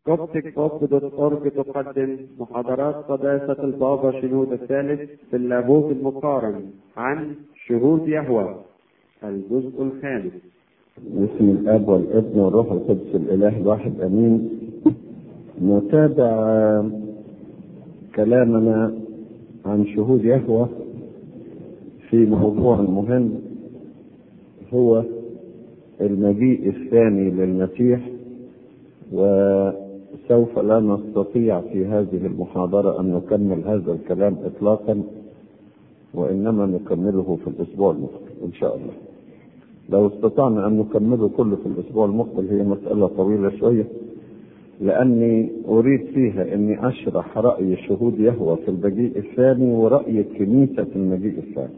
كوبتك تقدم محاضرات قداسة البابا شنود الثالث في اللاهوت المقارن عن شهود يهوى الجزء الخامس باسم الاب والابن والروح القدس الاله الواحد امين نتابع كلامنا عن شهود يهوى في موضوع مهم هو المجيء الثاني للمسيح وسوف لا نستطيع في هذه المحاضرة أن نكمل هذا الكلام إطلاقا وإنما نكمله في الأسبوع المقبل إن شاء الله لو استطعنا أن نكمله كله في الأسبوع المقبل هي مسألة طويلة شوية لأني أريد فيها أني أشرح رأي شهود يهوى في المجيء الثاني ورأي الكنيسة في المجيء الثاني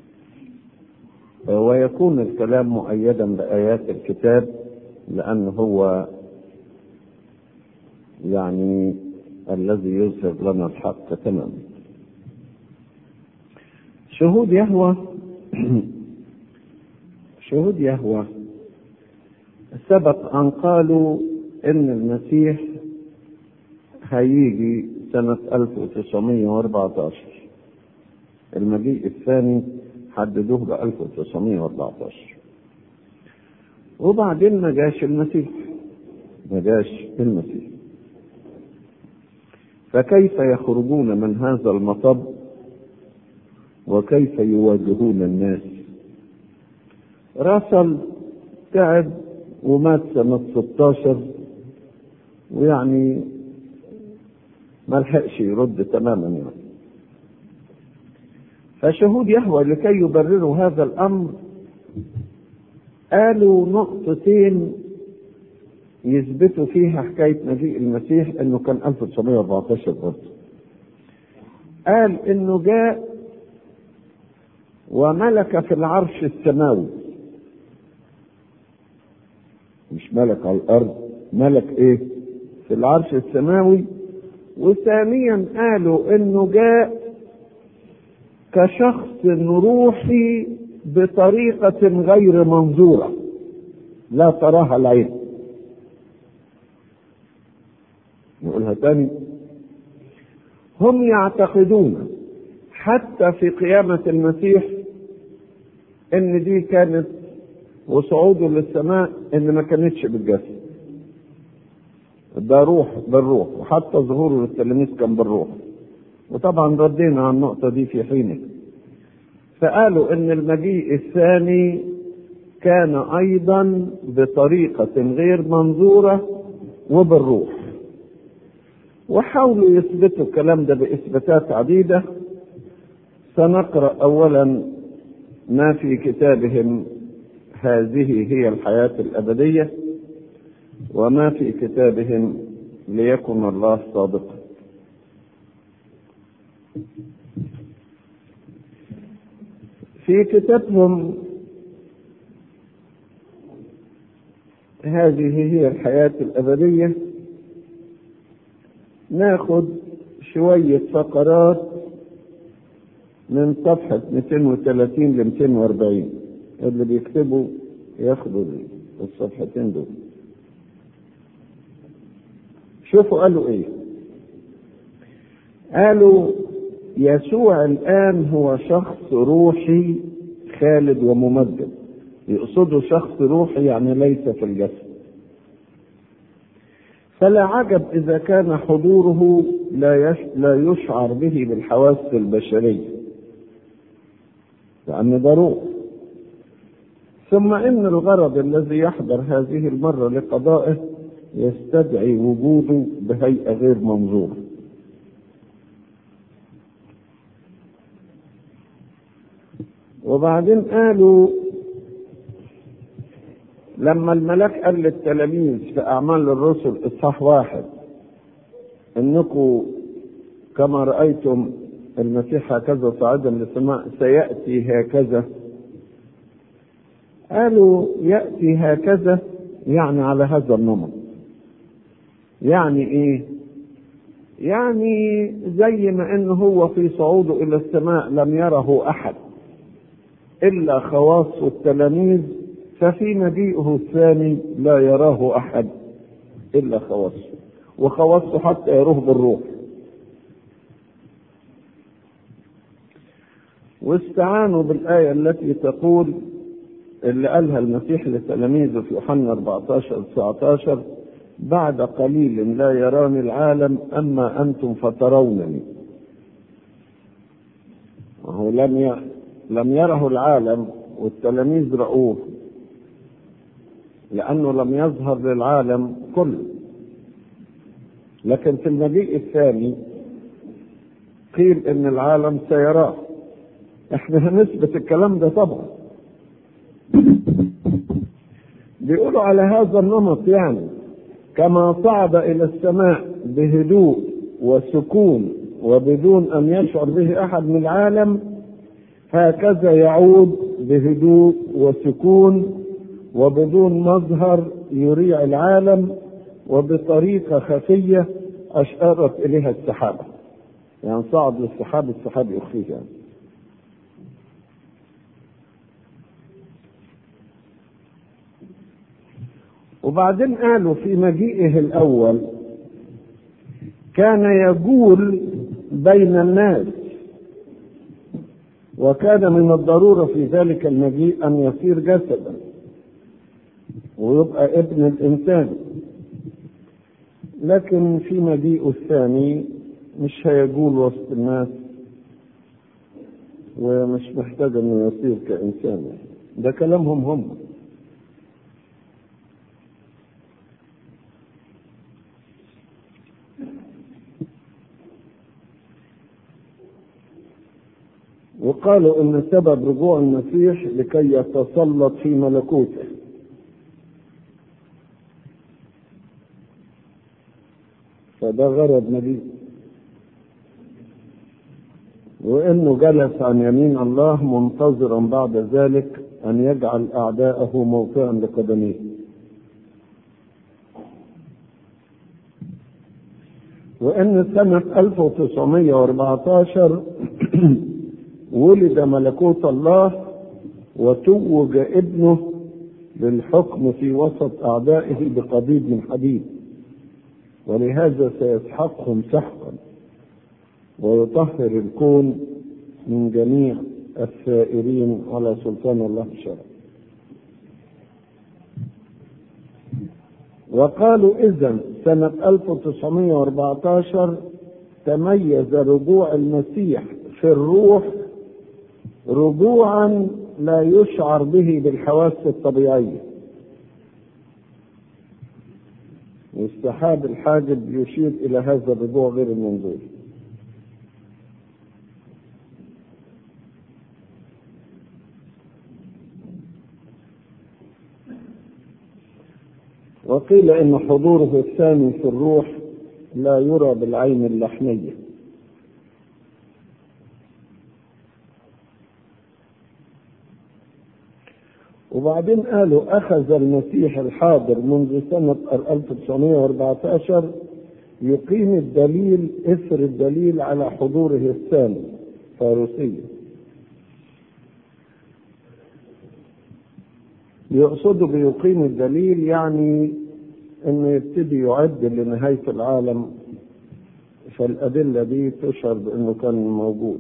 ويكون الكلام مؤيدا بآيات الكتاب لأنه هو يعني الذي يظهر لنا الحق تماما شهود يهوى شهود يهوى سبق أن قالوا إن المسيح هيجي سنة 1914 المجيء الثاني حددوه ب 1914 وبعدين ما جاش المسيح ما جاش المسيح فكيف يخرجون من هذا المطب وكيف يواجهون الناس راسل تعب ومات سنة 16 ويعني ما لحقش يرد تماما يعني فشهود يهوى لكي يبرروا هذا الامر قالوا نقطتين يثبتوا فيها حكايه مجيء المسيح انه كان 1914 برضه قال انه جاء وملك في العرش السماوي مش ملك على الارض ملك ايه في العرش السماوي وثانيا قالوا انه جاء كشخص روحي بطريقة غير منظورة لا تراها العين نقولها تاني هم يعتقدون حتى في قيامة المسيح ان دي كانت وصعوده للسماء ان ما كانتش بالجسد ده روح بالروح وحتى ظهوره للتلاميذ كان بالروح وطبعا ردينا على النقطة دي في حينه فقالوا ان المجيء الثاني كان ايضا بطريقة غير منظورة وبالروح وحاولوا يثبتوا الكلام ده باثباتات عديدة سنقرأ اولا ما في كتابهم هذه هي الحياة الابدية وما في كتابهم ليكن الله صادقا في كتابهم هذه هي الحياة الأبدية ناخد شوية فقرات من صفحة 230 ل 240 اللي بيكتبوا ياخدوا الصفحتين دول شوفوا قالوا ايه قالوا يسوع الآن هو شخص روحي خالد وممجد يقصدوا شخص روحي يعني ليس في الجسد فلا عجب إذا كان حضوره لا يش... لا يشعر به بالحواس البشرية لأن ده روح ثم إن الغرض الذي يحضر هذه المرة لقضائه يستدعي وجوده بهيئة غير منظورة وبعدين قالوا لما الملاك قال للتلاميذ في أعمال الرسل إصحاح واحد إنكم كما رأيتم المسيح هكذا صاعدا للسماء سيأتي هكذا قالوا يأتي هكذا يعني على هذا النمط يعني إيه؟ يعني زي ما إنه هو في صعوده إلى السماء لم يره أحد إلا خواص التلاميذ ففي مجيئه الثاني لا يراه أحد إلا خواصه وخواصه حتى يروح بالروح واستعانوا بالآية التي تقول اللي قالها المسيح لتلاميذه في يوحنا 14 19 بعد قليل لا يراني العالم أما أنتم فترونني وهو لم ي... لم يره العالم والتلاميذ رأوه لأنه لم يظهر للعالم كله لكن في المجيء الثاني قيل ان العالم سيراه احنا هنثبت الكلام ده طبعا بيقولوا على هذا النمط يعني كما صعد الى السماء بهدوء وسكون وبدون ان يشعر به احد من العالم هكذا يعود بهدوء وسكون وبدون مظهر يريع العالم وبطريقة خفية أشارت إليها السحابة يعني صعد للسحاب السحاب يخفيه يعني. وبعدين قالوا في مجيئه الأول كان يجول بين الناس وكان من الضرورة في ذلك المجيء أن يصير جسدا ويبقى ابن الإنسان لكن في مجيئه الثاني مش هيجول وسط الناس ومش محتاج انه يصير كانسان ده كلامهم هم وقالوا ان سبب رجوع المسيح لكي يتسلط في ملكوته فده غرض نبي وانه جلس عن يمين الله منتظرا بعد ذلك ان يجعل اعداءه موطئا لقدميه وان سنة 1914 ولد ملكوت الله وتوج ابنه للحكم في وسط اعدائه بقضيب من حديد ولهذا سيسحقهم سحقا ويطهر الكون من جميع الثائرين على سلطان الله الشرع وقالوا إذا سنة 1914 تميز رجوع المسيح في الروح رجوعا لا يشعر به بالحواس الطبيعيه والسحاب الحاجب يشير إلى هذا الرجوع غير المنظور وقيل إن حضوره الثاني في الروح لا يرى بالعين اللحمية وبعدين قالوا أخذ المسيح الحاضر منذ سنة 1914 يقيم الدليل إثر الدليل على حضوره الثاني فاروسيا يقصدوا بيقيم الدليل يعني انه يبتدي يعد لنهاية العالم فالأدلة دي تشعر بأنه كان موجود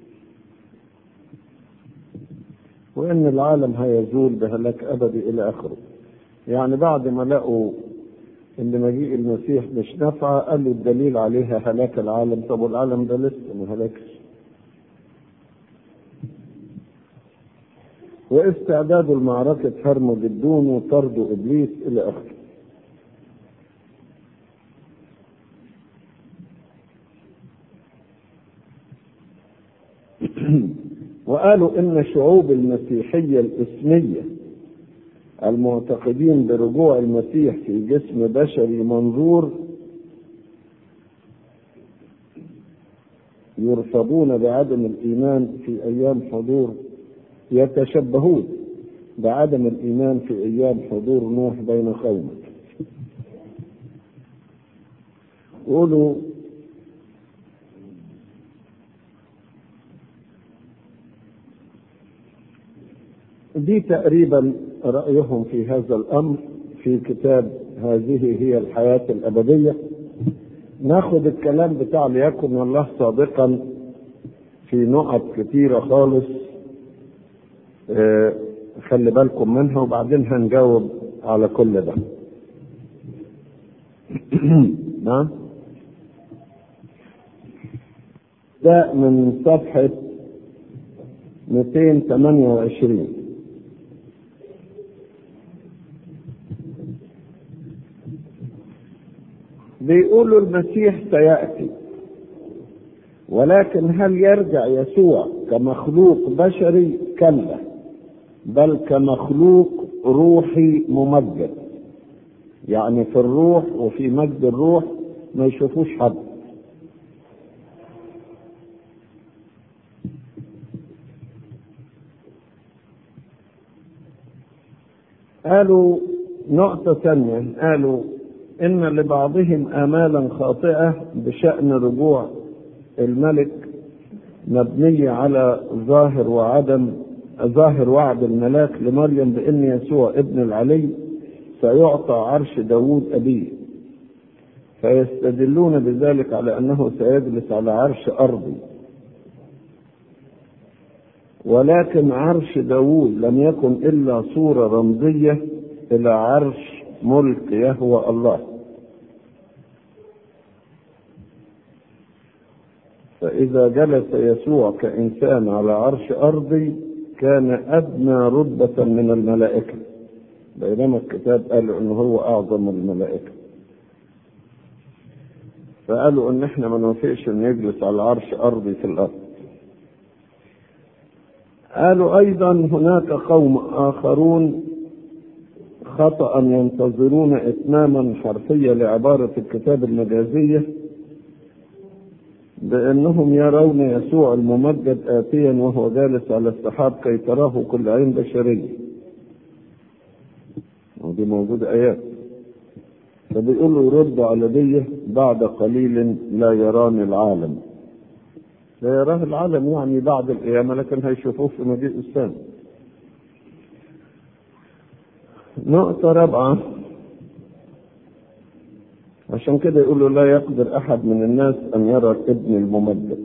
وان العالم هيزول بهلاك ابدي الى اخره يعني بعد ما لقوا ان مجيء المسيح مش نافعه قالوا الدليل عليها هلاك العالم طب والعالم ده لسه ما هلكش واستعداد المعركة هرمجدون وطرد ابليس الى اخره وقالوا ان شعوب المسيحيه الاسميه المعتقدين برجوع المسيح في جسم بشري منظور يرفضون بعدم الايمان في ايام حضور يتشبهون بعدم الايمان في ايام حضور نوح بين قومه قولوا دي تقريبا رأيهم في هذا الأمر في كتاب هذه هي الحياة الأبدية ناخد الكلام بتاع ليكن الله صادقا في نقط كتيرة خالص اه خلي بالكم منها وبعدين هنجاوب على كل ده نعم ده من صفحة 228 بيقولوا المسيح سيأتي ولكن هل يرجع يسوع كمخلوق بشري كلا بل كمخلوق روحي ممجد يعني في الروح وفي مجد الروح ما يشوفوش حد قالوا نقطة ثانية قالوا إن لبعضهم آمالا خاطئة بشأن رجوع الملك مبنية على ظاهر وعدم ظاهر وعد الملاك لمريم بأن يسوع ابن العلي سيعطى عرش داوود أبيه فيستدلون بذلك على أنه سيجلس على عرش أرضي ولكن عرش داوود لم يكن إلا صورة رمزية إلى عرش ملك يهوى الله فإذا جلس يسوع كإنسان على عرش أرضي كان أدنى رتبة من الملائكة بينما الكتاب قال أنه هو أعظم الملائكة فقالوا أن احنا ما نوافقش أن يجلس على عرش أرضي في الأرض قالوا أيضا هناك قوم آخرون خطأ ينتظرون إتماما حرفيا لعبارة الكتاب المجازية بأنهم يرون يسوع الممجد آتيا وهو جالس على السحاب كي تراه كل عين بشرية ودي موجودة آيات فبيقولوا ردوا على دي بعد قليل لا يراني العالم لا يراه العالم يعني بعد القيامة لكن هيشوفوه في مجيء الثاني نقطة رابعة عشان كده يقولوا لا يقدر أحد من الناس أن يرى الابن الممجد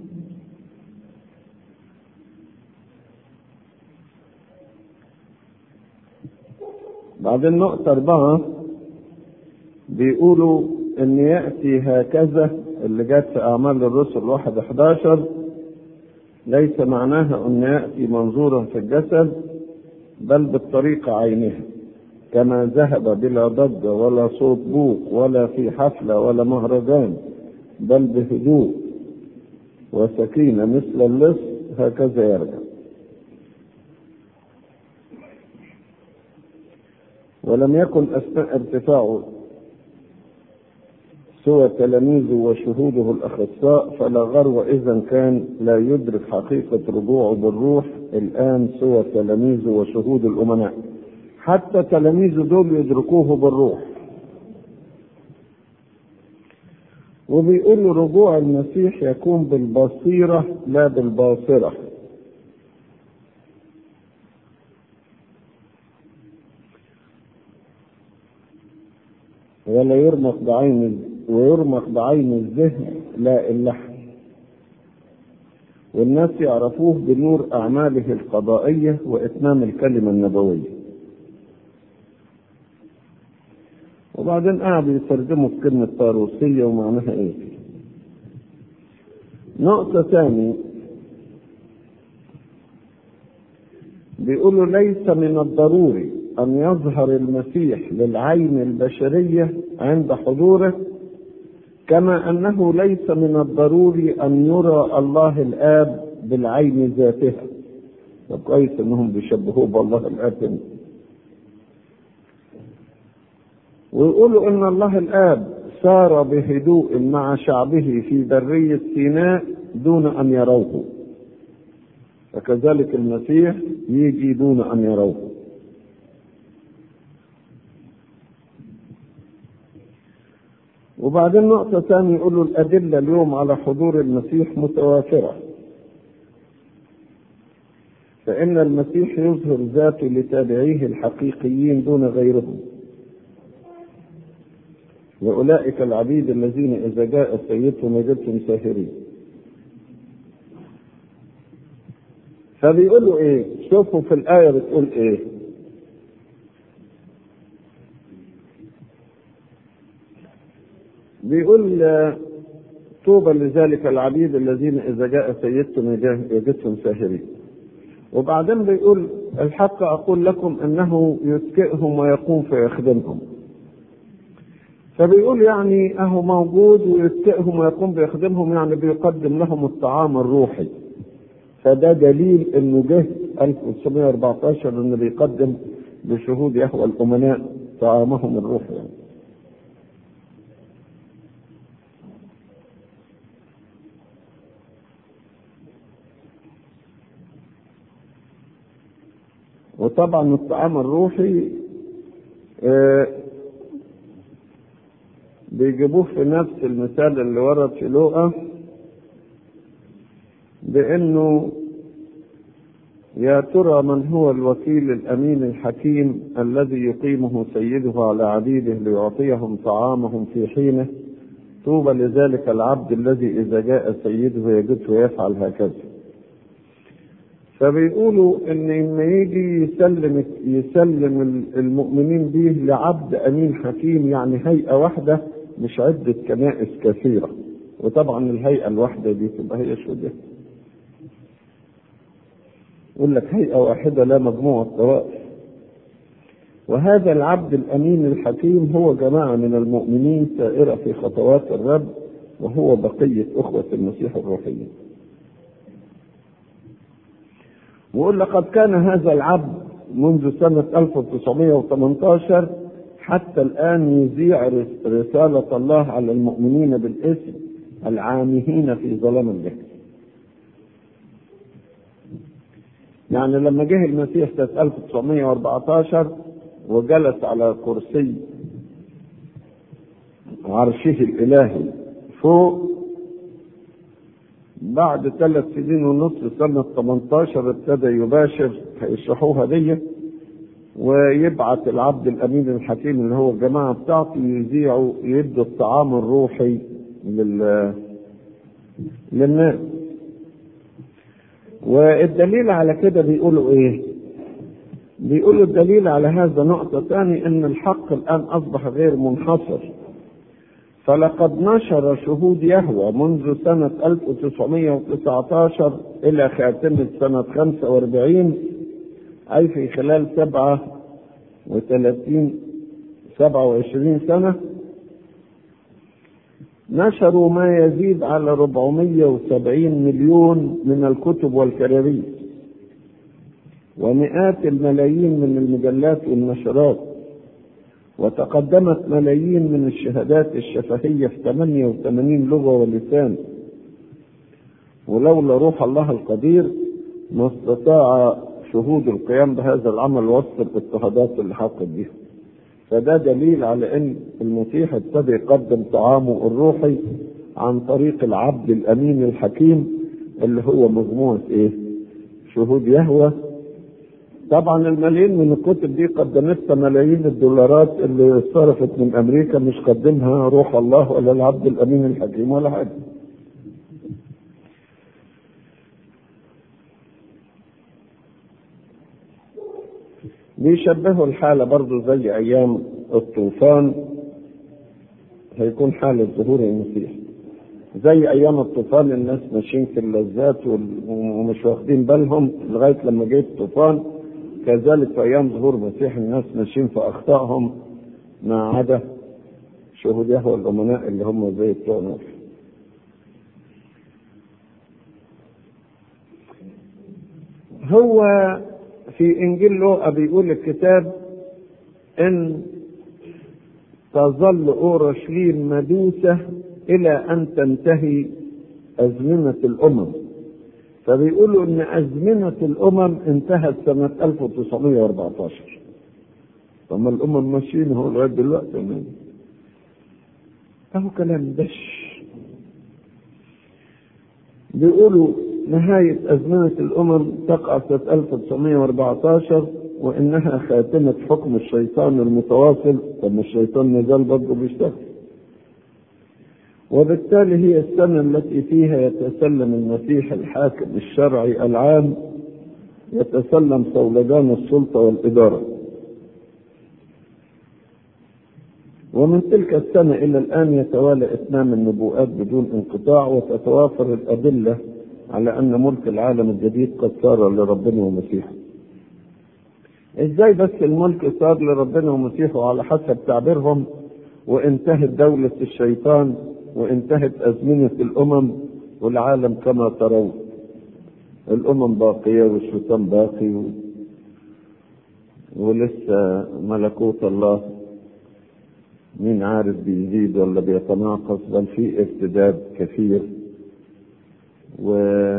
بعدين نقطة أربعة بيقولوا إن يأتي هكذا اللي جت في أعمال الرسل واحد 11 ليس معناها أن يأتي منظورا في الجسد بل بالطريقة عينها كما ذهب بلا ضجة ولا صوت بوق ولا في حفلة ولا مهرجان بل بهدوء وسكينة مثل اللص هكذا يرجع ولم يكن أثناء ارتفاعه سوى تلاميذه وشهوده الأخصاء فلا غرو إذا كان لا يدرك حقيقة رجوعه بالروح الآن سوى تلاميذه وشهود الأمناء حتى تلاميذه دول يدركوه بالروح وبيقولوا رجوع المسيح يكون بالبصيرة لا بالباصرة ولا يرمق بعين ويرمق بعين الذهن لا اللحم والناس يعرفوه بنور أعماله القضائية وإتمام الكلمة النبوية وبعدين قعدوا يترجموا في كلمة طاروسية ومعناها إيه نقطة ثانية بيقولوا ليس من الضروري أن يظهر المسيح للعين البشرية عند حضوره كما أنه ليس من الضروري أن يرى الله الآب بالعين ذاتها طب كويس أنهم بيشبهوه بالله الآب ويقولوا ان الله الاب سار بهدوء مع شعبه في برية سيناء دون ان يروه فكذلك المسيح يجي دون ان يروه وبعدين نقطة ثانية يقولوا الأدلة اليوم على حضور المسيح متوافرة فإن المسيح يظهر ذاته لتابعيه الحقيقيين دون غيرهم لأولئك العبيد الذين إذا جاء سيدهم وجدتم ساهرين فبيقولوا إيه شوفوا في الآية بتقول إيه بيقول طوبى لذلك العبيد الذين إذا جاء سيدتم يجدتم ساهرين وبعدين بيقول الحق أقول لكم أنه يتكئهم ويقوم فيخدمهم فبيقول يعني أهو موجود ويتكئهم ويقوم بيخدمهم يعني بيقدم لهم الطعام الروحي فده دليل انه جه 1914 انه بيقدم لشهود يهوى الامناء طعامهم الروحي يعني. وطبعا الطعام الروحي آه بيجيبوه في نفس المثال اللي ورد في لوقا بانه يا ترى من هو الوكيل الامين الحكيم الذي يقيمه سيده على عبيده ليعطيهم طعامهم في حينه طوبى لذلك العبد الذي اذا جاء سيده يجده يفعل هكذا فبيقولوا ان لما يجي يسلم يسلم المؤمنين به لعبد امين حكيم يعني هيئه واحده مش عده كنائس كثيره وطبعا الهيئه الواحده دي تبقى هي شو ده يقول لك هيئه واحده لا مجموعه طوائف وهذا العبد الامين الحكيم هو جماعه من المؤمنين سائره في خطوات الرب وهو بقيه اخوه المسيح الروحيين ويقول لقد كان هذا العبد منذ سنة 1918 حتى الآن يذيع رسالة الله على المؤمنين بالاسم العامهين في ظلام الجهل يعني لما جه المسيح سنة 1914 وجلس على كرسي عرشه الإلهي فوق بعد ثلاث سنين ونص سنة 18 ابتدى يباشر هيشرحوها دي ويبعت العبد الأمين الحكيم اللي هو الجماعة بتاعته يذيعوا يدوا الطعام الروحي لل للناس والدليل على كده بيقولوا ايه بيقولوا الدليل على هذا نقطة ثاني ان الحق الان اصبح غير منحصر فلقد نشر شهود يهوى منذ سنة 1919 إلى خاتمة سنة 45 أي في خلال 37 27 سنة نشروا ما يزيد على 470 مليون من الكتب والكراريس ومئات الملايين من المجلات والنشرات وتقدمت ملايين من الشهادات الشفهية في 88 لغة ولسان ولولا روح الله القدير ما استطاع شهود القيام بهذا العمل وسط الاضطهادات اللي حقت بها فده دليل على ان المسيح ابتدى يقدم طعامه الروحي عن طريق العبد الامين الحكيم اللي هو مجموعه ايه؟ شهود يهوى طبعا الملايين من الكتب دي قدمتها ملايين الدولارات اللي صرفت من امريكا مش قدمها روح الله ولا العبد الامين الحكيم ولا حاجه بيشبهوا الحالة برضو زي أيام الطوفان هيكون حالة ظهور المسيح زي أيام الطوفان الناس ماشيين في اللذات ومش واخدين بالهم لغاية لما جه الطوفان كذلك في أيام ظهور المسيح الناس ماشيين في أخطائهم ما عدا شهود يهوى الأمناء اللي هم زي بتوع نوح هو في انجيل لوقا بيقول الكتاب ان تظل اورشليم مدوسه الى ان تنتهي ازمنه الامم فبيقولوا ان ازمنه الامم انتهت سنه 1914 طب ما الامم ماشيين هو لغايه دلوقتي يعني. اهو كلام دش بيقولوا نهاية أزمنة الأمم تقع سنة 1914 وإنها خاتمة حكم الشيطان المتواصل طب الشيطان ما زال برضه بيشتغل وبالتالي هي السنة التي فيها يتسلم المسيح الحاكم الشرعي العام يتسلم صولجان السلطة والإدارة ومن تلك السنة إلى الآن يتوالى إتمام النبوءات بدون انقطاع وتتوافر الأدلة على أن ملك العالم الجديد قد صار لربنا ومسيحه ازاي بس الملك صار لربنا ومسيحه على حسب تعبيرهم وانتهت دولة الشيطان وانتهت أزمنة الأمم والعالم كما ترون الأمم باقية والشيطان باقي و... ولسه ملكوت الله مين عارف بيزيد ولا بيتناقص بل في ارتداد كثير و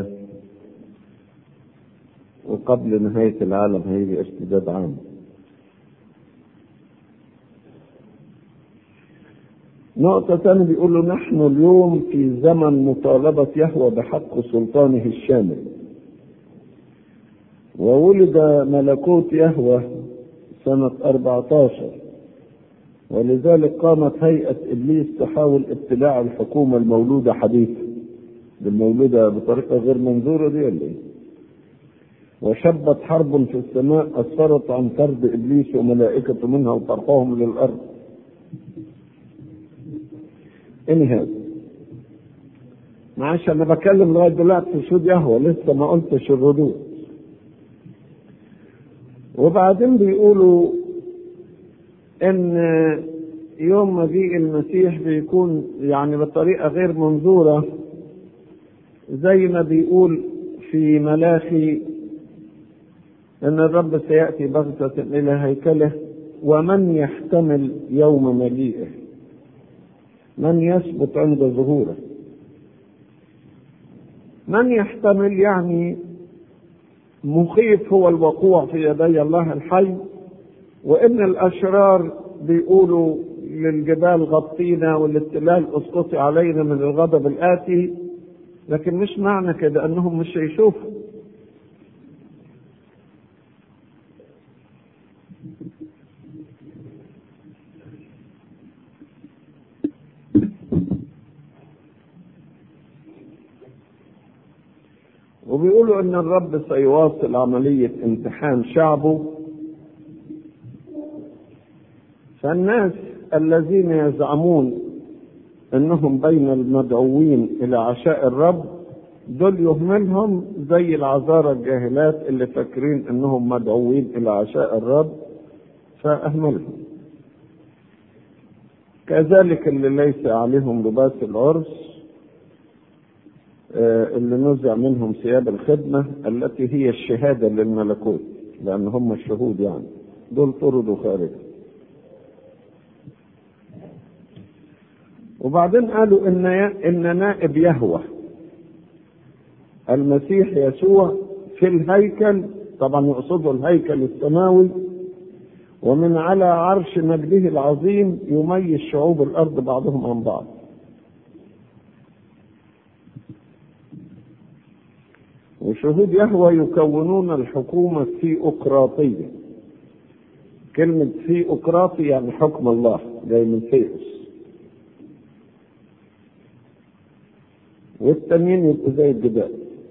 وقبل نهاية العالم هيجي ارتداد عام نقطة ثانية بيقولوا نحن اليوم في زمن مطالبة يهوى بحق سلطانه الشامل وولد ملكوت يهوى سنة 14 ولذلك قامت هيئة إبليس تحاول ابتلاع الحكومة المولودة حديثا بالمولودة بطريقة غير منظورة دي ولا إيه؟ وشبت حرب في السماء أسفرت عن طرد إبليس وملائكته منها وطرحهم للأرض انهاء معلش انا بتكلم لغايه دلوقتي في شهود يهوى لسه ما قلتش الردود وبعدين بيقولوا ان يوم مجيء المسيح بيكون يعني بطريقه غير منظوره زي ما بيقول في ملاخي ان الرب سياتي بغته الى هيكله ومن يحتمل يوم مجيئه من يثبت عند ظهوره من يحتمل يعني مخيف هو الوقوع في يدي الله الحي وان الاشرار بيقولوا للجبال غطينا والاتلال اسقطي علينا من الغضب الاتي لكن مش معنى كده انهم مش هيشوفوا وبيقولوا ان الرب سيواصل عملية امتحان شعبه فالناس الذين يزعمون انهم بين المدعوين الى عشاء الرب دول يهملهم زي العذارى الجاهلات اللي فاكرين انهم مدعوين الى عشاء الرب فاهملهم كذلك اللي ليس عليهم لباس العرس اللي نزع منهم ثياب الخدمة التي هي الشهادة للملكوت لأن هم الشهود يعني دول طردوا خارج وبعدين قالوا إن إن نائب يهوى المسيح يسوع في الهيكل طبعا يقصدوا الهيكل السماوي ومن على عرش مجده العظيم يميز شعوب الأرض بعضهم عن بعض وشهود يهوى يكونون الحكومة الثيوقراطية كلمة ثيوقراطي يعني حكم الله جاي من ثيوس والتانيين يبقوا زي الجبال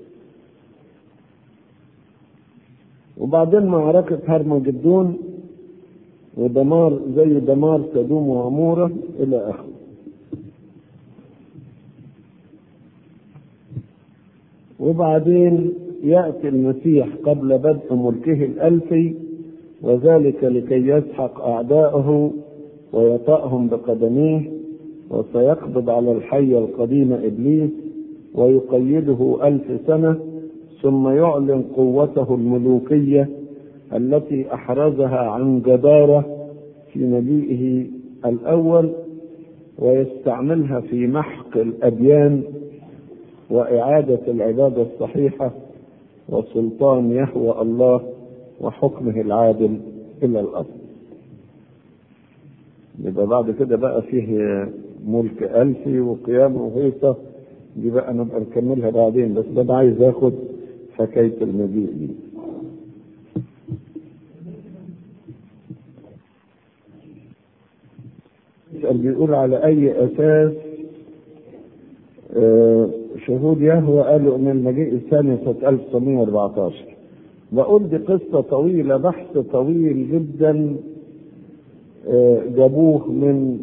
وبعدين معركة هرمجدون ودمار زي دمار سدوم وعمورة إلى آخره وبعدين يأتي المسيح قبل بدء ملكه الألفي وذلك لكي يسحق أعداءه ويطأهم بقدميه وسيقبض على الحي القديم إبليس ويقيده ألف سنة ثم يعلن قوته الملوكية التي أحرزها عن جدارة في مجيئه الأول ويستعملها في محق الأديان وإعادة العبادة الصحيحة وسلطان يهوى الله وحكمه العادل إلى الأصل يبقى بعد كده بقى فيه ملك ألفي وقيام وهيصة دي بقى نبقى نكملها بعدين بس ده عايز اخد حكاية المجيء دي يسأل بيقول على أي أساس شهود يهوى قالوا ان المجيء الثاني سنة 1914 بقول دي قصة طويلة بحث طويل جدا جابوه من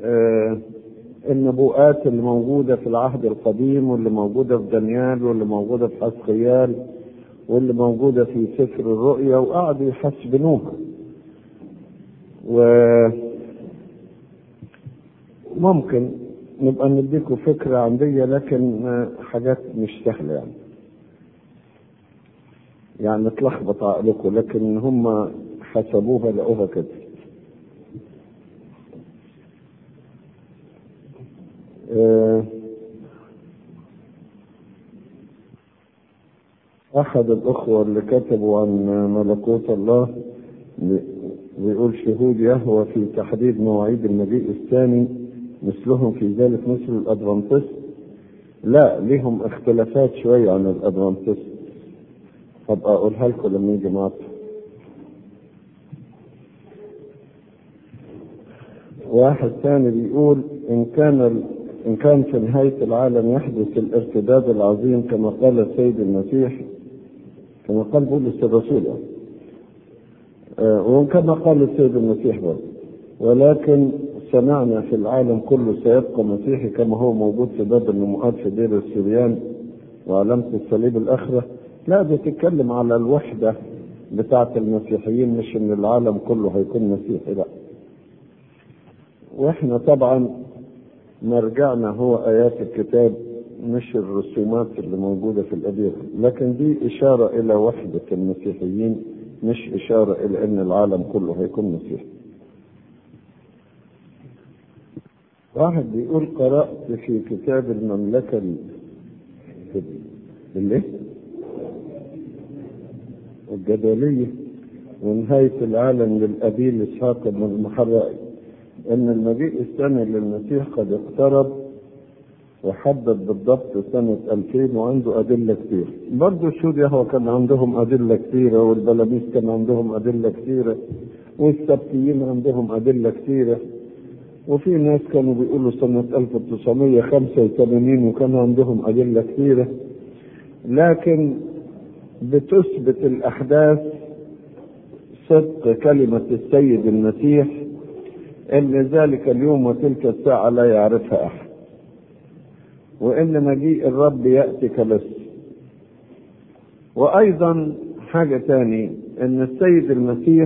النبوءات اللي موجودة في العهد القديم واللي موجودة في دانيال واللي موجودة في حسقيال واللي موجودة في سفر الرؤيا وقعدوا يحسبنوها وممكن نبقى نديكم فكرة عن دي لكن حاجات مش سهلة يعني يعني تلخبط عقلكم لكن هم حسبوها لقوها كده أحد الأخوة اللي كتبوا عن ملكوت الله بيقول شهود يهوى في تحديد مواعيد المجيء الثاني مثلهم في ذلك مثل الأدفانتست لا لهم اختلافات شوية عن الأدفانتست هبقى أقولها لكم لما يجي معاكم واحد ثاني بيقول إن كان إن كان في نهاية العالم يحدث الارتداد العظيم كما قال السيد المسيح كما قال بولس الرسول آه وكما قال السيد المسيح برضه ولكن سمعنا في العالم كله سيبقى مسيحي كما هو موجود في باب النموءات في دير السريان وعلامة الصليب الآخرة لا بتتكلم على الوحدة بتاعة المسيحيين مش إن العالم كله هيكون مسيحي لا واحنا طبعا مرجعنا هو آيات الكتاب مش الرسومات اللي موجودة في الأديرة لكن دي إشارة إلى وحدة المسيحيين مش إشارة إلى أن العالم كله هيكون مسيحي واحد بيقول قرأت في كتاب المملكة اللي الجدلية ونهاية العالم للأبي إسحاق بن المحرقي ان المجيء الثاني للمسيح قد اقترب وحدد بالضبط سنة 2000 وعنده أدلة كثيرة برضه الشهود يهوى كان عندهم أدلة كثيرة والبلاميس كان عندهم أدلة كثيرة والسبتيين عندهم أدلة كثيرة وفي ناس كانوا بيقولوا سنة 1985 وكان عندهم أدلة كثيرة لكن بتثبت الأحداث صدق كلمة السيد المسيح ان ذلك اليوم وتلك الساعة لا يعرفها احد وان مجيء الرب يأتي كلص وايضا حاجة تاني ان السيد المسيح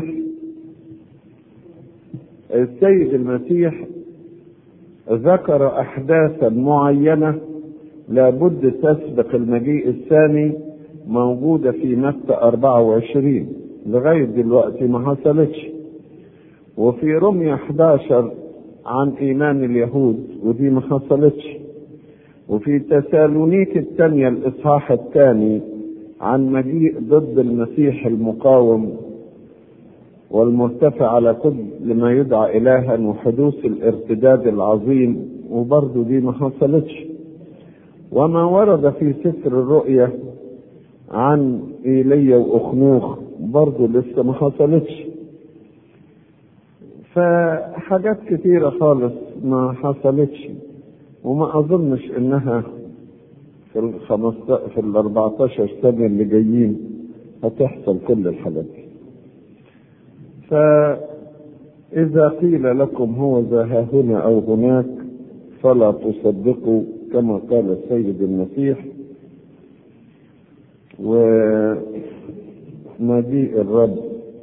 السيد المسيح ذكر احداثا معينة لابد تسبق المجيء الثاني موجودة في متى 24 لغاية دلوقتي ما حصلتش وفي رمية 11 عن إيمان اليهود ودي ما حصلتش وفي تسالونيك الثانية الإصحاح الثاني عن مجيء ضد المسيح المقاوم والمرتفع على كل ما يدعى إلها وحدوث الارتداد العظيم وبرضه دي ما حصلتش وما ورد في سفر الرؤيا عن ايليا واخنوخ برضه لسه ما حصلتش فحاجات كتيرة خالص ما حصلتش وما اظنش انها في الخمسة في ال 14 سنة اللي جايين هتحصل كل الحاجات دي. فإذا قيل لكم هو ذا ها هنا أو هناك فلا تصدقوا كما قال السيد المسيح ومجيء الرب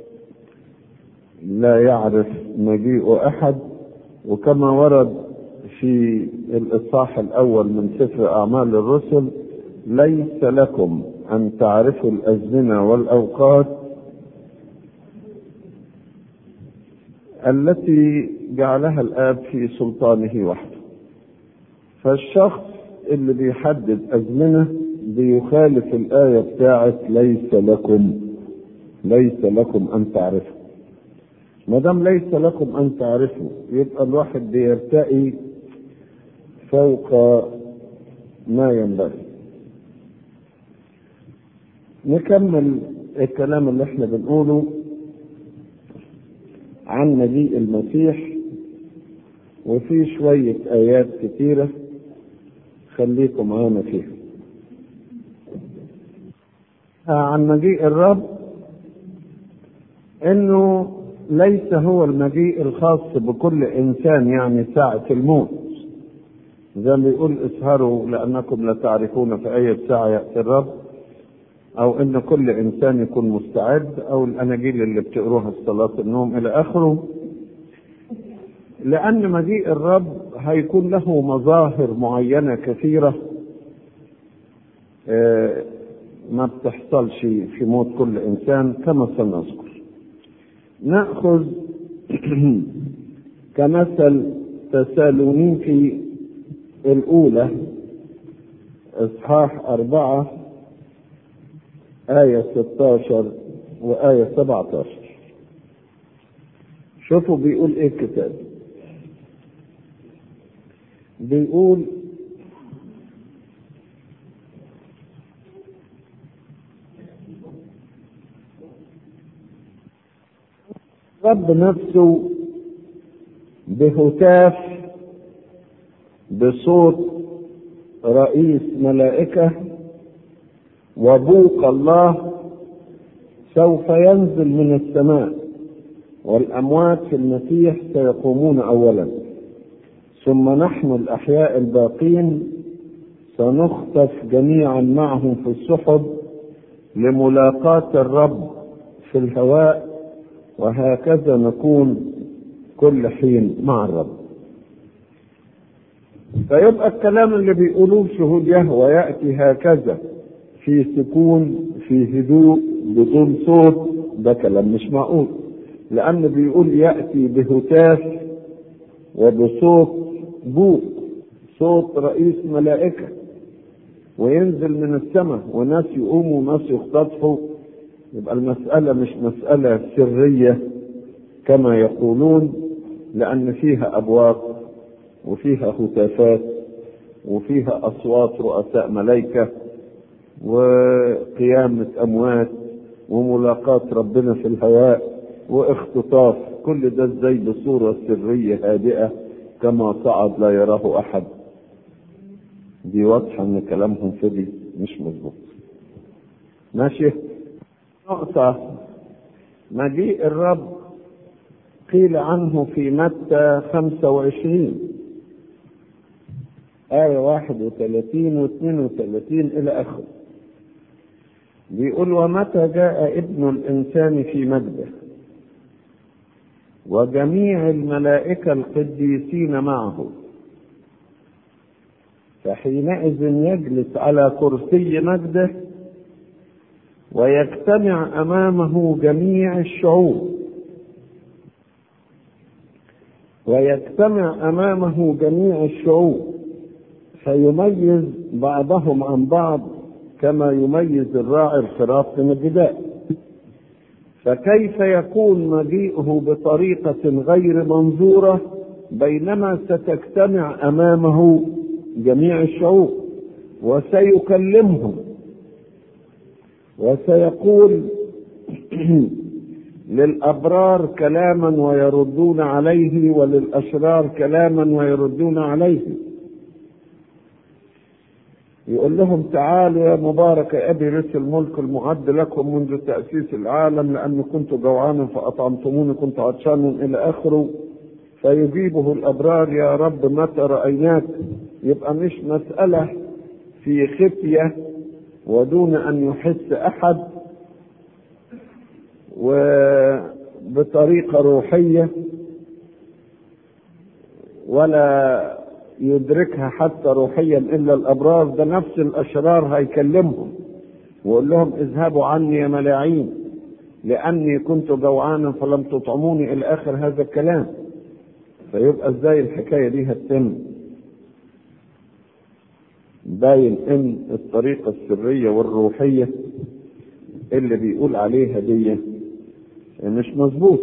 لا يعرف مجيء أحد وكما ورد في الإصحاح الأول من سفر أعمال الرسل ليس لكم أن تعرفوا الأزمنة والأوقات التي جعلها الآب في سلطانه وحده فالشخص اللي بيحدد أزمنة بيخالف الآية بتاعت ليس لكم ليس لكم أن تعرفوا ما دام ليس لكم أن تعرفوا يبقى الواحد بيرتقي فوق ما ينبغي نكمل الكلام اللي احنا بنقوله عن مجيء المسيح وفي شوية آيات كتيرة خليكم معانا فيها عن مجيء الرب انه ليس هو المجيء الخاص بكل انسان يعني ساعة الموت زي ما بيقول اسهروا لانكم لا تعرفون في اي ساعة يأتي الرب او ان كل انسان يكون مستعد او الاناجيل اللي بتقروها في صلاة النوم الى اخره لان مجيء الرب هيكون له مظاهر معينة كثيرة ما بتحصلش في موت كل انسان كما سنذكر ناخذ كمثل تسالونيكي الاولى اصحاح اربعه آية 16 وآية 17 شوفوا بيقول ايه الكتاب بيقول رب نفسه بهتاف بصوت رئيس ملائكة وبوق الله سوف ينزل من السماء والأموات في المسيح سيقومون أولا ثم نحن الأحياء الباقين سنخطف جميعا معهم في السحب لملاقاة الرب في الهواء وهكذا نكون كل حين مع الرب فيبقى الكلام اللي بيقولوه شهود يهوى يأتي هكذا في سكون في هدوء بدون صوت ده كلام مش معقول لأن بيقول يأتي بهتاف وبصوت بوق صوت رئيس ملائكة وينزل من السماء وناس يقوموا وناس يختطفوا يبقى المسألة مش مسألة سرية كما يقولون لأن فيها أبواق وفيها هتافات وفيها أصوات رؤساء ملائكة وقيامة أموات وملاقاة ربنا في الهواء واختطاف كل ده ازاي بصورة سرية هادئة كما صعد لا يراه أحد دي واضحة إن كلامهم في دي مش مظبوط ماشي نقطة مجيء الرب قيل عنه في متى خمسة وعشرين آية واحد وثلاثين واثنين وثلاثين إلى آخره بيقول ومتى جاء ابن الإنسان في مجده وجميع الملائكة القديسين معه فحينئذ يجلس على كرسي مجده ويجتمع امامه جميع الشعوب ويجتمع امامه جميع الشعوب فيميز بعضهم عن بعض كما يميز الراعي الخراف من الجداء فكيف يكون مجيئه بطريقة غير منظورة بينما ستجتمع أمامه جميع الشعوب وسيكلمهم وسيقول للأبرار كلاما ويردون عليه وللأشرار كلاما ويردون عليه يقول لهم تعالوا يا مبارك يا أبي رث الملك المعد لكم منذ تأسيس العالم لأني كنت جوعانا فأطعمتموني كنت عطشانا إلى آخره فيجيبه الأبرار يا رب متى رأيناك يبقى مش مسألة في خفية ودون أن يحس أحد وبطريقة روحية ولا يدركها حتى روحيا إلا الأبرار ده نفس الأشرار هيكلمهم ويقول لهم اذهبوا عني يا ملاعين لأني كنت جوعانا فلم تطعموني إلى آخر هذا الكلام فيبقى ازاي الحكاية دي هتتم باين ان الطريقة السرية والروحية اللي بيقول عليها دي مش مظبوط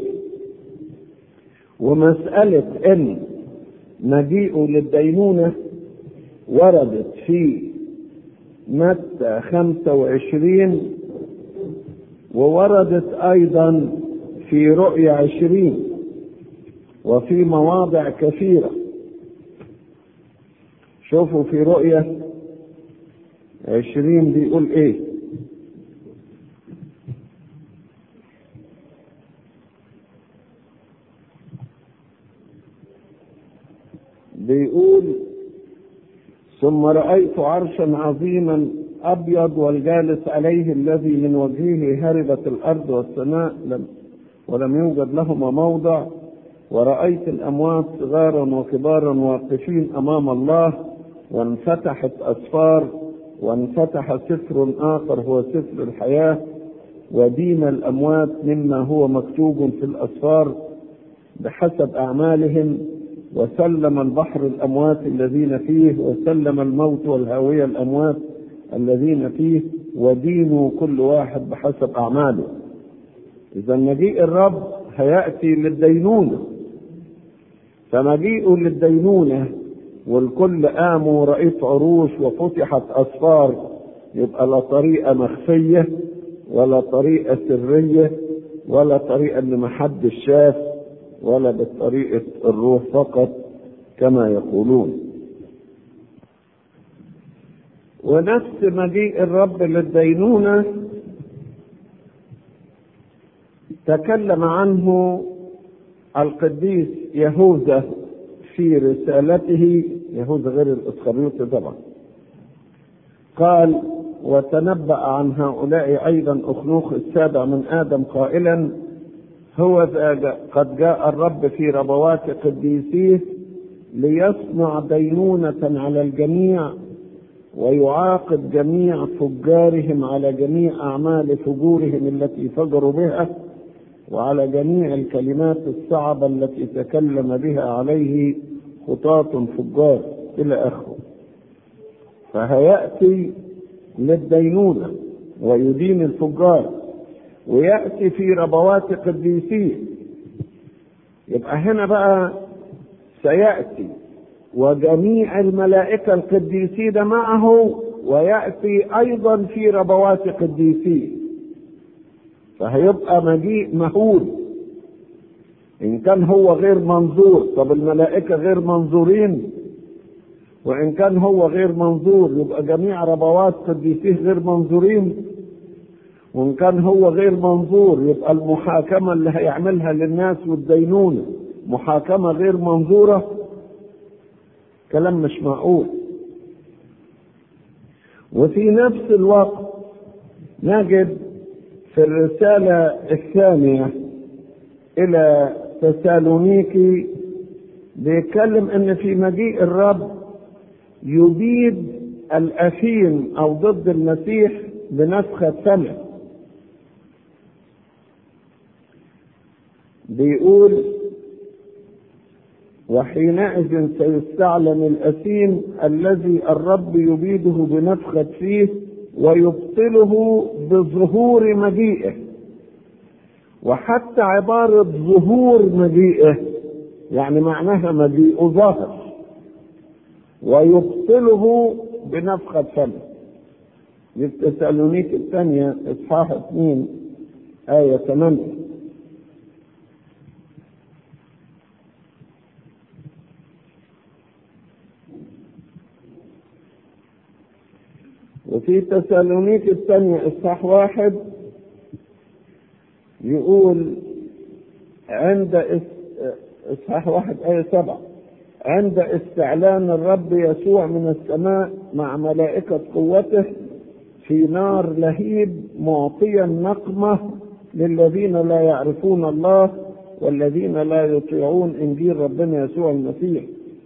ومسألة ان مجيئه للدينونة وردت في متى خمسة وعشرين ووردت أيضا في رؤيا عشرين وفي مواضع كثيرة شوفوا في رؤية عشرين بيقول ايه ثم رأيت عرشا عظيما أبيض والجالس عليه الذي من وجهه هربت الأرض والسماء لم ولم يوجد لهما موضع ورأيت الأموات صغارا وكبارا واقفين أمام الله وانفتحت أسفار وانفتح سفر آخر هو سفر الحياة ودين الأموات مما هو مكتوب في الأسفار بحسب أعمالهم وسلم البحر الأموات الذين فيه وسلم الموت والهاوية الأموات الذين فيه ودينوا كل واحد بحسب أعماله إذا مجيء الرب هيأتي للدينونة فمجيئه للدينونة والكل قاموا ورأيت عروش وفتحت أسفار يبقى لا طريقة مخفية ولا طريقة سرية ولا طريقة إن محدش شاف ولا بطريقة الروح فقط كما يقولون ونفس مجيء الرب للدينونة تكلم عنه القديس يهوذا في رسالته يهوذا غير الاسخريوطي طبعا قال وتنبأ عن هؤلاء أيضا أخنوخ السابع من آدم قائلا هو قد جاء الرب في ربوات قديسيه ليصنع دينونة على الجميع ويعاقب جميع فجارهم على جميع أعمال فجورهم التي فجروا بها وعلى جميع الكلمات الصعبة التي تكلم بها عليه خطاة فجار إلى آخره فهيأتي للدينونة ويدين الفجار ويأتي في ربوات قديسيه يبقى هنا بقى سيأتي وجميع الملائكة القديسين معه ويأتي أيضا في ربوات قديسيه فهيبقى مجيء مهول إن كان هو غير منظور طب الملائكة غير منظورين وإن كان هو غير منظور يبقى جميع ربوات قديسيه غير منظورين وإن كان هو غير منظور يبقى المحاكمة اللي هيعملها للناس والدينونة محاكمة غير منظورة كلام مش معقول وفي نفس الوقت نجد في الرسالة الثانية إلى تسالونيكي بيتكلم إن في مجيء الرب يبيد الأثيم أو ضد المسيح بنفخة سمع بيقول وحينئذ سيستعلن الأثيم الذي الرب يبيده بنفخة فيه ويبطله بظهور مجيئه وحتى عبارة ظهور مجيئه يعني معناها مجيء ظاهر ويبطله بنفخة فمه دي في تسالونيك الثانية إصحاح 2 آية 8 وفي تسالونيك الثانية إصحاح واحد يقول عند إصحاح واحد آية سبعة عند استعلان الرب يسوع من السماء مع ملائكة قوته في نار لهيب معطيا نقمة للذين لا يعرفون الله والذين لا يطيعون إنجيل ربنا يسوع المسيح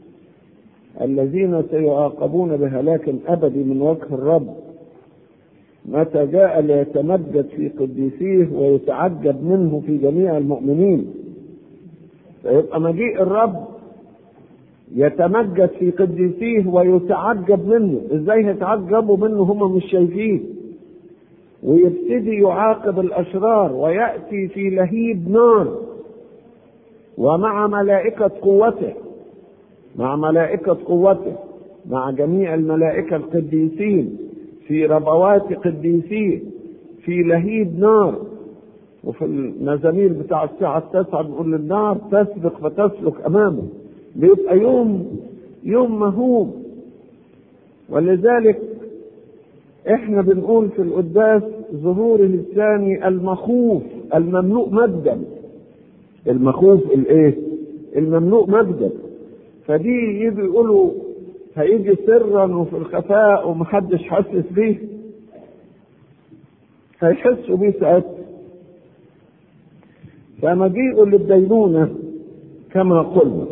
الذين سيعاقبون بهلاك أبدي من وجه الرب متى جاء ليتمجد في قديسيه ويتعجب منه في جميع المؤمنين فيبقى مجيء الرب يتمجد في قديسيه ويتعجب منه ازاي يتعجبوا منه هم مش شايفين ويبتدي يعاقب الاشرار وياتي في لهيب نار ومع ملائكه قوته مع ملائكه قوته مع جميع الملائكه القديسين في ربوات قديسيه في لهيب نار وفي المزامير بتاع الساعة التاسعة بيقول النار تسبق فتسلك أمامه بيبقى يوم يوم مهوب ولذلك احنا بنقول في القداس ظهوره الثاني المخوف المملوء مجدا المخوف الايه المملوء مجدا فدي يجي يقولوا هيجي سرا وفي الخفاء ومحدش حاسس بيه هيحسوا بيه ساعتها فمجيئه للدينونة كما قلنا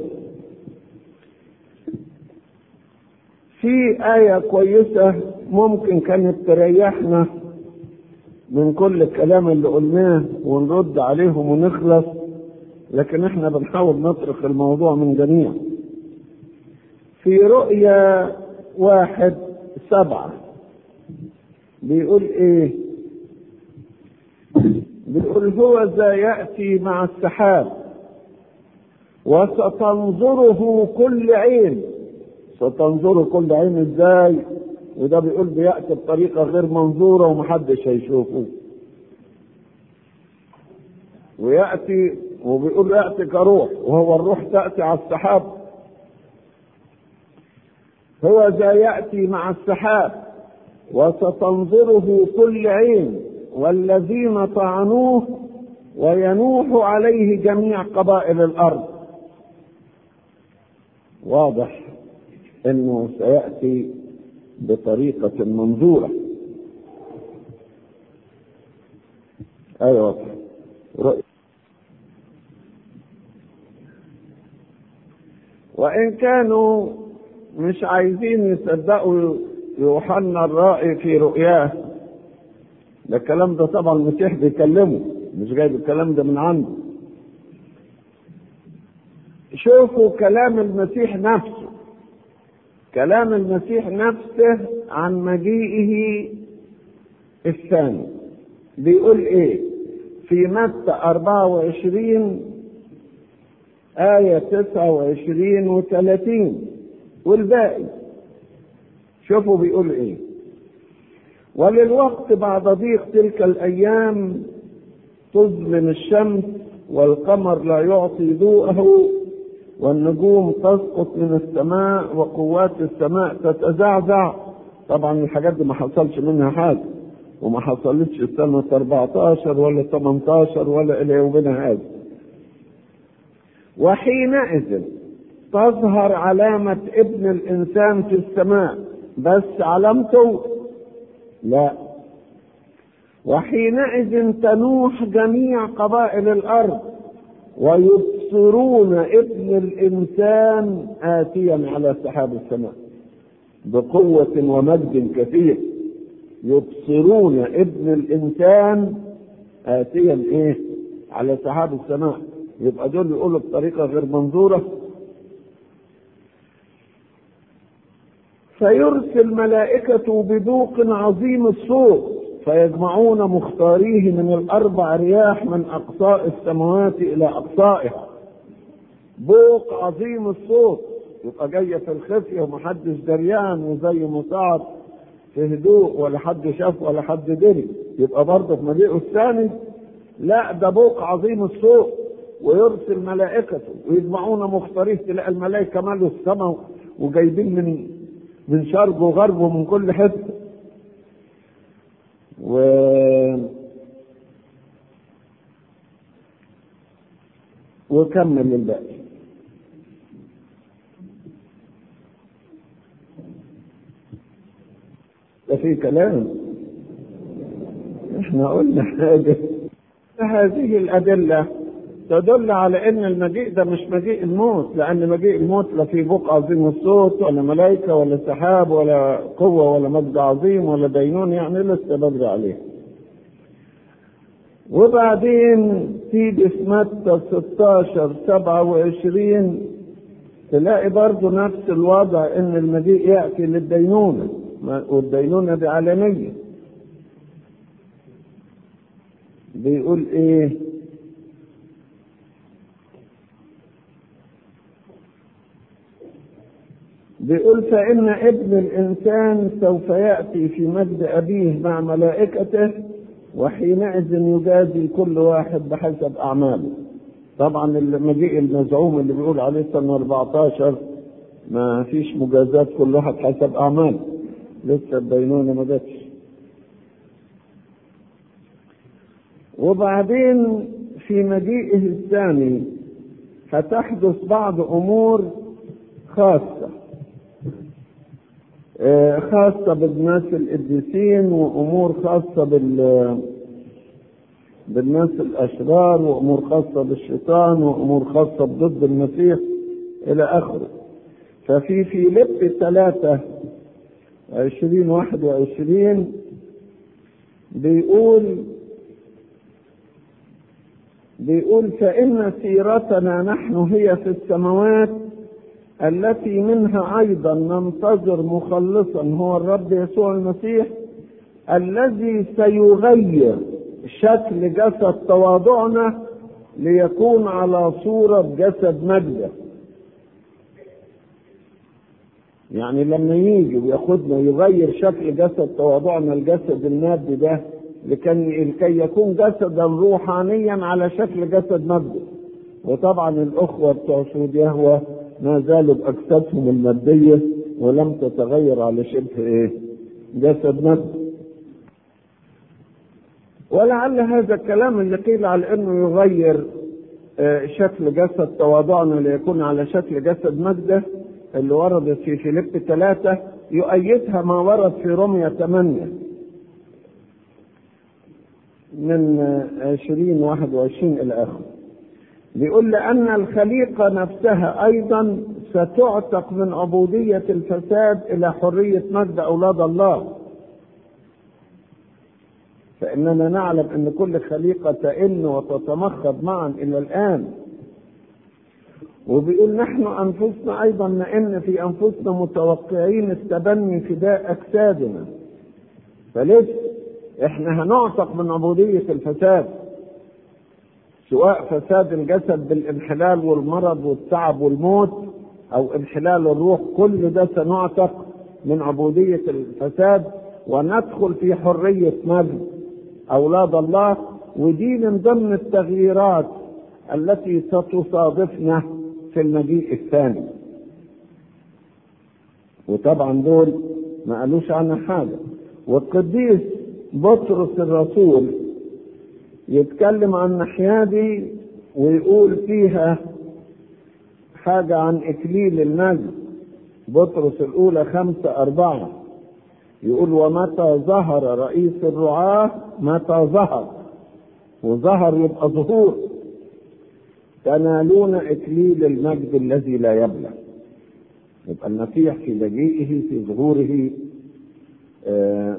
في آية كويسة ممكن كانت تريحنا من كل الكلام اللي قلناه ونرد عليهم ونخلص لكن احنا بنحاول نطرق الموضوع من جميع في رؤيا واحد سبعة بيقول ايه بيقول هو ذا يأتي مع السحاب وستنظره كل عين ستنظره كل عين ازاي وده بيقول بيأتي بطريقة غير منظورة ومحدش هيشوفه ويأتي وبيقول يأتي كروح وهو الروح تأتي على السحاب هو ذا يأتي مع السحاب وستنظره كل عين والذين طعنوه وينوح عليه جميع قبائل الأرض واضح انه سيأتي بطريقة منظورة ايوه رؤية وان كانوا مش عايزين يصدقوا يوحنا الرائي في رؤياه ده الكلام ده طبعا المسيح بيكلمه مش جايب الكلام ده من عنده شوفوا كلام المسيح نفسه كلام المسيح نفسه عن مجيئه الثاني بيقول ايه في متى 24 آية 29 و30 والباقي شوفوا بيقول ايه وللوقت بعد ضيق تلك الأيام تظلم الشمس والقمر لا يعطي ضوءه والنجوم تسقط من السماء وقوات السماء تتزعزع طبعا الحاجات دي ما حصلش منها حاجه وما حصلتش سنة 14 ولا 18 ولا إلى يومنا هذا وحينئذ تظهر علامة ابن الإنسان في السماء بس علامته لا وحينئذ تنوح جميع قبائل الأرض ويبصرون ابن الإنسان آتيا على سحاب السماء بقوة ومجد كثير يبصرون ابن الإنسان آتيا إيه على سحاب السماء يبقى دول يقولوا بطريقة غير منظورة فيرسل ملائكته بذوق عظيم الصوت فيجمعون مختاريه من الأربع رياح من أقصاء السماوات إلى أقصائها بوق عظيم الصوت يبقى جاية في الخفية ومحدش دريان وزي مصعد في هدوء ولا حد شاف ولا حد دري يبقى برضه في مجيئه الثاني لا ده بوق عظيم الصوت ويرسل ملائكته ويجمعون مختاريه تلاقي الملائكة مالوا السماء وجايبين من من شرق وغرب ومن كل حته و وكمل الباقي ده في كلام احنا قلنا حاجة هذه الأدلة تدل على ان المجيء ده مش مجيء الموت لان مجيء الموت لا في بوق عظيم الصوت ولا ملائكه ولا سحاب ولا قوه ولا مجد عظيم ولا دينون يعني لسه بدري عليه وبعدين تيجي في متى 16 27 تلاقي برضه نفس الوضع ان المجيء ياتي للدينونه والدينونه دي عالميه بيقول ايه بيقول فإن ابن الإنسان سوف يأتي في مجد أبيه مع ملائكته وحينئذ يجازي كل واحد بحسب أعماله طبعا المجيء المزعوم اللي بيقول عليه سنة 14 ما فيش مجازات كل واحد حسب أعماله لسه الدينونة ما جاتش وبعدين في مجيئه الثاني هتحدث بعض أمور خاصة آه، خاصة بالناس القديسين وأمور خاصة بال بالناس الأشرار وأمور خاصة بالشيطان وأمور خاصة ضد المسيح إلى آخره ففي فيليب ثلاثة عشرين واحد وعشرين بيقول بيقول فإن سيرتنا نحن هي في السماوات التي منها أيضا ننتظر مخلصا هو الرب يسوع المسيح الذي سيغير شكل جسد تواضعنا ليكون على صورة جسد مجده يعني لما يجي وياخدنا يغير شكل جسد تواضعنا الجسد المادي ده لكي لكي يكون جسدا روحانيا على شكل جسد مادي وطبعا الاخوه بتوع شهود يهوى ما زالوا باجسادهم الماديه ولم تتغير على شبه ايه؟ جسد مادي ولعل هذا الكلام اللي قيل على انه يغير شكل جسد تواضعنا ليكون على شكل جسد مجده اللي وردت في فيليب ثلاثة يؤيدها ما ورد في رمية ثمانية من عشرين واحد وعشرين إلى آخره بيقول لأن الخليقة نفسها أيضا ستعتق من عبودية الفساد إلى حرية مجد أولاد الله فإننا نعلم أن كل خليقة تئن وتتمخض معا إلى الآن وبيقول نحن أنفسنا أيضا نئن في أنفسنا متوقعين التبني فداء أجسادنا فلسه احنا هنعتق من عبودية الفساد سواء فساد الجسد بالانحلال والمرض والتعب والموت او انحلال الروح كل ده سنعتق من عبودية الفساد وندخل في حرية مجد أولاد الله ودي من ضمن التغييرات التي ستصادفنا في المجيء الثاني وطبعا دول ما قالوش عنها حاجة والقديس بطرس الرسول يتكلم عن الناحية دي ويقول فيها حاجة عن إكليل المجد بطرس الأولى خمسة أربعة يقول ومتى ظهر رئيس الرعاة متى ظهر وظهر يبقى ظهور تنالون إكليل المجد الذي لا يبلى يبقى المسيح في مجيئه في ظهوره آه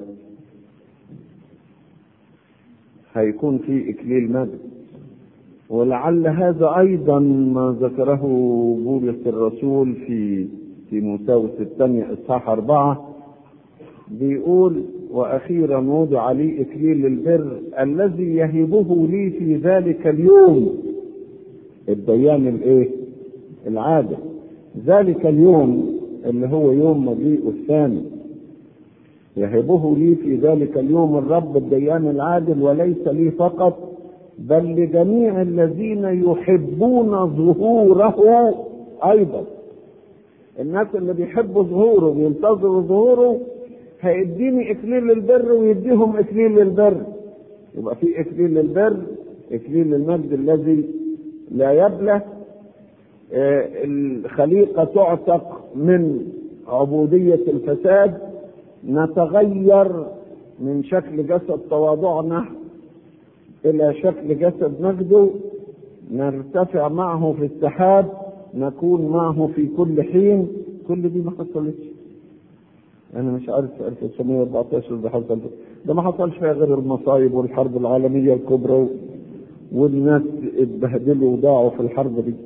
هيكون في إكليل مجد ولعل هذا أيضا ما ذكره بولس الرسول في تيموثاوس الثانية إصحاح أربعة بيقول وأخيرا وضع لي إكليل البر الذي يهبه لي في ذلك اليوم الديان الإيه؟ العادة ذلك اليوم اللي هو يوم مجيئه الثاني يهبه لي في ذلك اليوم الرب الديان العادل وليس لي فقط بل لجميع الذين يحبون ظهوره ايضا الناس اللي بيحبوا ظهوره بينتظروا ظهوره هيديني اكليل البر ويديهم اكليل البر يبقى في اكليل البر اكليل المجد الذي لا يبلى آه الخليقه تعتق من عبوديه الفساد نتغير من شكل جسد تواضعنا الى شكل جسد مجده نرتفع معه في السحاب نكون معه في كل حين كل دي ما حصلتش انا مش عارف في 1914 ده حصل ده ما حصلش فيها غير المصايب والحرب العالميه الكبرى والناس اتبهدلوا وضاعوا في الحرب دي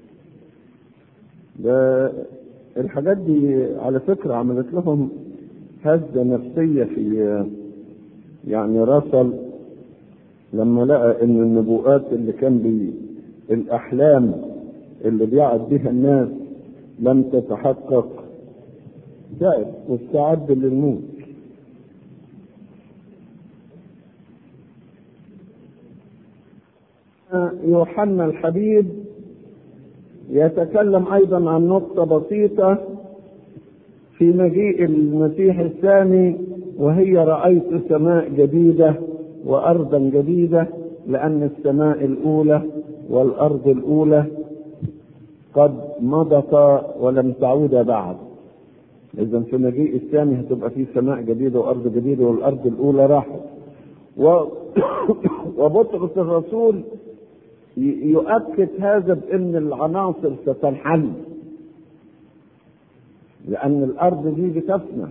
ده الحاجات دي على فكره عملت لهم هزه نفسيه في يعني رسل لما لقى ان النبوءات اللي كان بي الاحلام اللي بيعد بها الناس لم تتحقق تعب واستعد للموت يوحنا الحبيب يتكلم ايضا عن نقطه بسيطه في مجيء المسيح الثاني وهي رايت سماء جديده وارضا جديده لان السماء الاولى والارض الاولى قد مضتا ولم تعود بعد إذا في المجيء الثاني هتبقى في سماء جديدة وأرض جديدة والأرض الأولى راحت و... وبطرس الرسول يؤكد هذا بأن العناصر ستنحل لأن الأرض دي بتفنى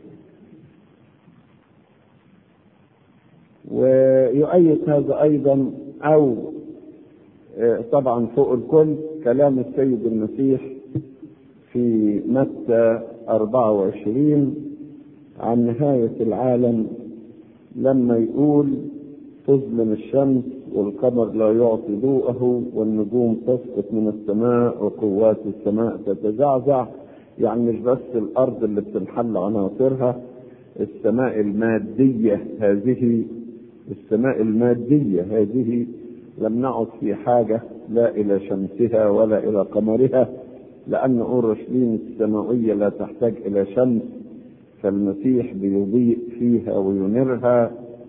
ويؤيد هذا أيضا أو طبعا فوق الكل كلام السيد المسيح في متى 24 عن نهاية العالم لما يقول تظلم الشمس والقمر لا يعطي ضوءه والنجوم تسقط من السماء وقوات السماء تتزعزع يعني مش بس الأرض اللي بتنحل عناصرها السماء المادية هذه السماء المادية هذه لم نعد في حاجة لا إلى شمسها ولا إلى قمرها لأن أورشليم السماوية لا تحتاج إلى شمس فالمسيح بيضيء فيها وينيرها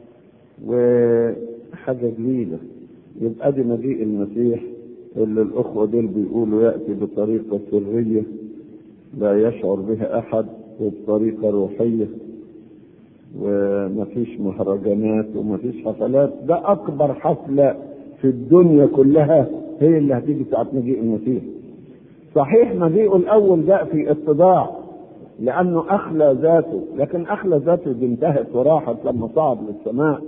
وحاجة جديدة يبقى دي مجيء المسيح اللي الأخوة دول بيقولوا يأتي بطريقة سرية لا يشعر بها أحد وبطريقة روحية ومفيش مهرجانات ومفيش حفلات ده أكبر حفلة في الدنيا كلها هي اللي هتيجي ساعة مجيء المسيح صحيح مجيئه الأول جاء في اتضاع لأنه أخلى ذاته لكن أخلى ذاته دي انتهت وراحت لما صعد للسماء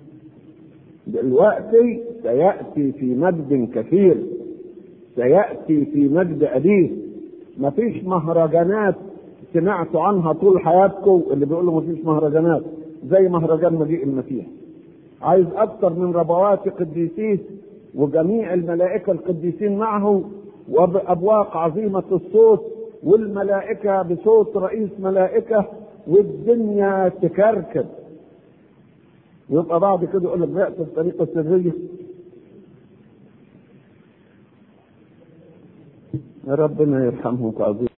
دلوقتي سيأتي في مجد كثير سيأتي في مجد أبيه مفيش مهرجانات سمعتوا عنها طول حياتكم اللي بيقولوا مفيش مهرجانات زي مهرجان مجيء المسيح عايز أكثر من ربوات قديسيه وجميع الملائكة القديسين معه وبأبواق عظيمة الصوت والملائكة بصوت رئيس ملائكة والدنيا تكركب ويبقى بعد كده يقول لك بيأتي بطريقة سرية ربنا يرحمه عظيم